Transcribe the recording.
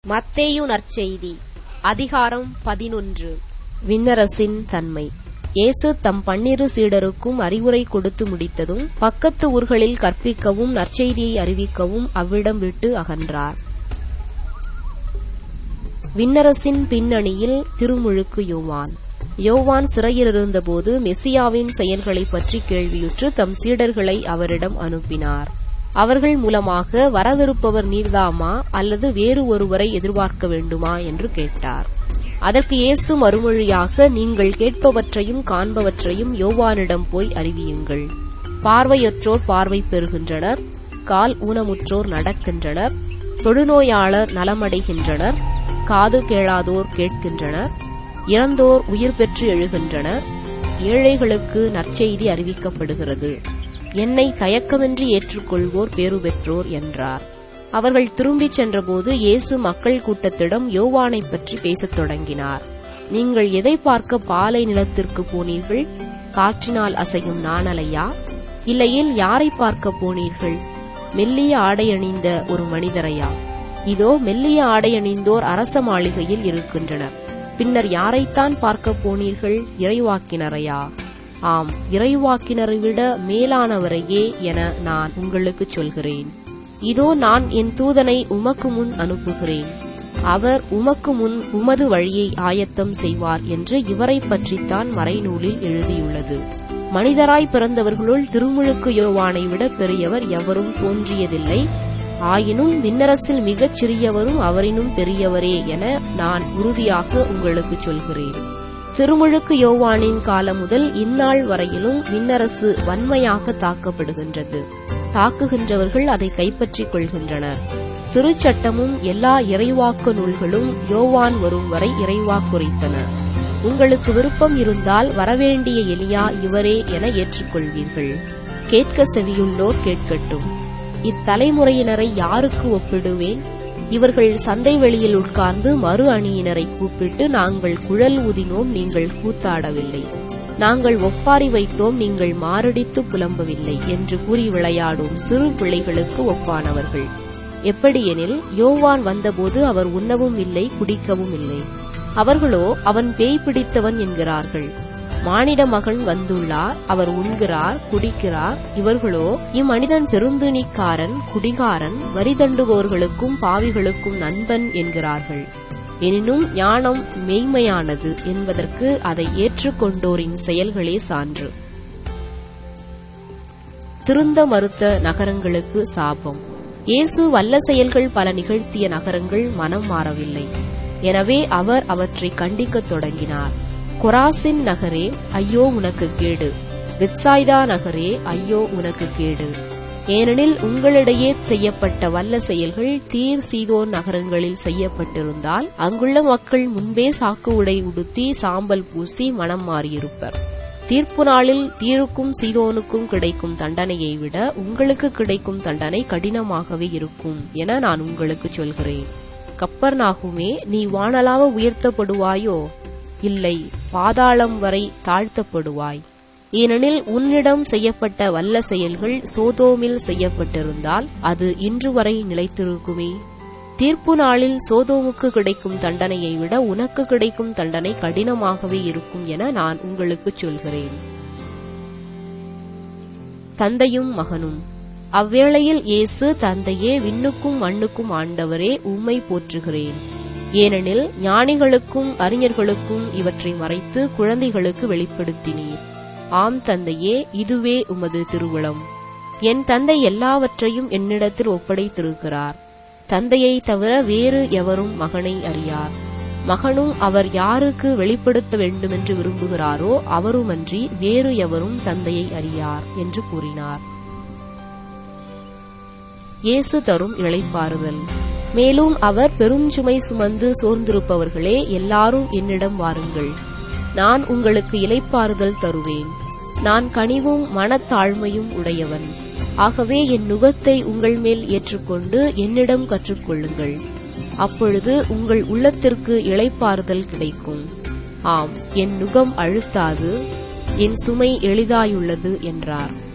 மத்தேயு நற்செய்தி அதிகாரம் பதினொன்று விண்ணரசின் தன்மை இயேசு தம் பன்னிரு சீடருக்கும் அறிவுரை கொடுத்து முடித்ததும் பக்கத்து ஊர்களில் கற்பிக்கவும் நற்செய்தியை அறிவிக்கவும் அவ்விடம் விட்டு அகன்றார் விண்ணரசின் பின்னணியில் திருமுழுக்கு யோவான் யோவான் சிறையிலிருந்தபோது மெசியாவின் செயல்களைப் பற்றி கேள்வியுற்று தம் சீடர்களை அவரிடம் அனுப்பினார் அவர்கள் மூலமாக வரவிருப்பவர் நீர்தாமா அல்லது வேறு ஒருவரை எதிர்பார்க்க வேண்டுமா என்று கேட்டார் அதற்கு இயேசு மறுமொழியாக நீங்கள் கேட்பவற்றையும் காண்பவற்றையும் யோவானிடம் போய் அறிவியுங்கள் பார்வையற்றோர் பார்வை பெறுகின்றனர் கால் ஊனமுற்றோர் நடக்கின்றனர் தொழுநோயாளர் நலமடைகின்றனர் காது கேளாதோர் கேட்கின்றனர் இறந்தோர் உயிர் பெற்று எழுகின்றனர் ஏழைகளுக்கு நற்செய்தி அறிவிக்கப்படுகிறது என்னை தயக்கமின்றி ஏற்றுக்கொள்வோர் பேறு பெற்றோர் என்றார் அவர்கள் திரும்பிச் சென்றபோது இயேசு மக்கள் கூட்டத்திடம் யோவானைப் பற்றி பேசத் தொடங்கினார் நீங்கள் எதை பார்க்க பாலை நிலத்திற்கு போனீர்கள் காற்றினால் அசையும் நாணலையா இல்லையில் யாரை பார்க்க போனீர்கள் மெல்லிய ஆடையணிந்த ஒரு மனிதரையா இதோ மெல்லிய ஆடையணிந்தோர் அரச மாளிகையில் இருக்கின்றனர் பின்னர் யாரைத்தான் பார்க்க போனீர்கள் இறைவாக்கினரையா ஆம் இறைவாக்கினரை விட மேலானவரையே என நான் உங்களுக்கு சொல்கிறேன் இதோ நான் என் தூதனை உமக்கு முன் அனுப்புகிறேன் அவர் உமக்கு முன் உமது வழியை ஆயத்தம் செய்வார் என்று இவரை பற்றித்தான் மறைநூலில் எழுதியுள்ளது மனிதராய் பிறந்தவர்களுள் திருமுழுக்கு யோவானை விட பெரியவர் எவரும் தோன்றியதில்லை ஆயினும் விண்ணரசில் மிகச் சிறியவரும் அவரினும் பெரியவரே என நான் உறுதியாக உங்களுக்கு சொல்கிறேன் திருமுழுக்கு யோவானின் காலம் முதல் இந்நாள் வரையிலும் விண்ணரசு வன்மையாக தாக்கப்படுகின்றது தாக்குகின்றவர்கள் அதை கைப்பற்றிக் கொள்கின்றனர் திருச்சட்டமும் எல்லா இறைவாக்கு நூல்களும் யோவான் வரும் வரை இறைவாக்குரைத்தன உங்களுக்கு விருப்பம் இருந்தால் வரவேண்டிய எலியா இவரே என ஏற்றுக்கொள்வீர்கள் கேட்க செவியுள்ளோர் கேட்கட்டும் இத்தலைமுறையினரை யாருக்கு ஒப்பிடுவேன் இவர்கள் சந்தை வெளியில் உட்கார்ந்து மறு அணியினரை கூப்பிட்டு நாங்கள் குழல் ஊதினோம் நீங்கள் கூத்தாடவில்லை நாங்கள் ஒப்பாரி வைத்தோம் நீங்கள் மாரடித்து புலம்பவில்லை என்று கூறி விளையாடும் சிறு பிள்ளைகளுக்கு ஒப்பானவர்கள் எப்படியெனில் யோவான் வந்தபோது அவர் உண்ணவும் இல்லை குடிக்கவும் இல்லை அவர்களோ அவன் பேய் பிடித்தவன் என்கிறார்கள் மானிட மகன் வந்துள்ளார் அவர் உண்கிறார் குடிக்கிறார் இவர்களோ இம்மனிதன் பெருந்துணிக்காரன் குடிகாரன் வரி தண்டுபவர்களுக்கும் பாவிகளுக்கும் நண்பன் என்கிறார்கள் எனினும் ஞானம் மெய்மையானது என்பதற்கு அதை ஏற்றுக்கொண்டோரின் செயல்களே சான்று திருந்த மறுத்த நகரங்களுக்கு சாபம் இயேசு வல்ல செயல்கள் பல நிகழ்த்திய நகரங்கள் மனம் மாறவில்லை எனவே அவர் அவற்றை கண்டிக்கத் தொடங்கினார் கொராசின் நகரே ஐயோ உனக்கு கேடு வித்சாய்தா நகரே ஐயோ உனக்கு கேடு ஏனெனில் உங்களிடையே செய்யப்பட்ட வல்ல செயல்கள் தீர் சீதோன் நகரங்களில் செய்யப்பட்டிருந்தால் அங்குள்ள மக்கள் முன்பே சாக்கு உடை உடுத்தி சாம்பல் பூசி மனம் மாறியிருப்பர் தீர்ப்பு நாளில் தீருக்கும் சீதோனுக்கும் கிடைக்கும் தண்டனையை விட உங்களுக்கு கிடைக்கும் தண்டனை கடினமாகவே இருக்கும் என நான் உங்களுக்கு சொல்கிறேன் கப்பர் நாகுமே நீ வானலாக உயர்த்தப்படுவாயோ இல்லை பாதாளம் வரை தாழ்த்தப்படுவாய் ஏனெனில் உன்னிடம் செய்யப்பட்ட வல்ல செயல்கள் சோதோமில் செய்யப்பட்டிருந்தால் அது இன்று வரை நிலைத்திருக்குமே தீர்ப்பு நாளில் சோதோமுக்கு கிடைக்கும் தண்டனையை விட உனக்கு கிடைக்கும் தண்டனை கடினமாகவே இருக்கும் என நான் உங்களுக்கு சொல்கிறேன் தந்தையும் மகனும் அவ்வேளையில் இயேசு தந்தையே விண்ணுக்கும் மண்ணுக்கும் ஆண்டவரே உம்மை போற்றுகிறேன் ஏனெனில் ஞானிகளுக்கும் அறிஞர்களுக்கும் இவற்றை மறைத்து குழந்தைகளுக்கு வெளிப்படுத்தினீர் ஆம் தந்தையே இதுவே உமது திருவுளம் என் தந்தை எல்லாவற்றையும் என்னிடத்தில் ஒப்படைத்திருக்கிறார் தந்தையை தவிர வேறு எவரும் மகனை அறியார் மகனும் அவர் யாருக்கு வெளிப்படுத்த வேண்டுமென்று விரும்புகிறாரோ அவருமன்றி வேறு எவரும் தந்தையை அறியார் என்று கூறினார் இயேசு தரும் இளைப்பாறுதல் மேலும் அவர் பெருஞ்சுமை சுமந்து சோர்ந்திருப்பவர்களே எல்லாரும் என்னிடம் வாருங்கள் நான் உங்களுக்கு இலைப்பாறுதல் தருவேன் நான் கனிவும் மனத்தாழ்மையும் உடையவன் ஆகவே என் நுகத்தை உங்கள் மேல் ஏற்றுக்கொண்டு என்னிடம் கற்றுக்கொள்ளுங்கள் அப்பொழுது உங்கள் உள்ளத்திற்கு இளைப்பாறுதல் கிடைக்கும் ஆம் என் நுகம் அழுத்தாது என் சுமை எளிதாயுள்ளது என்றார்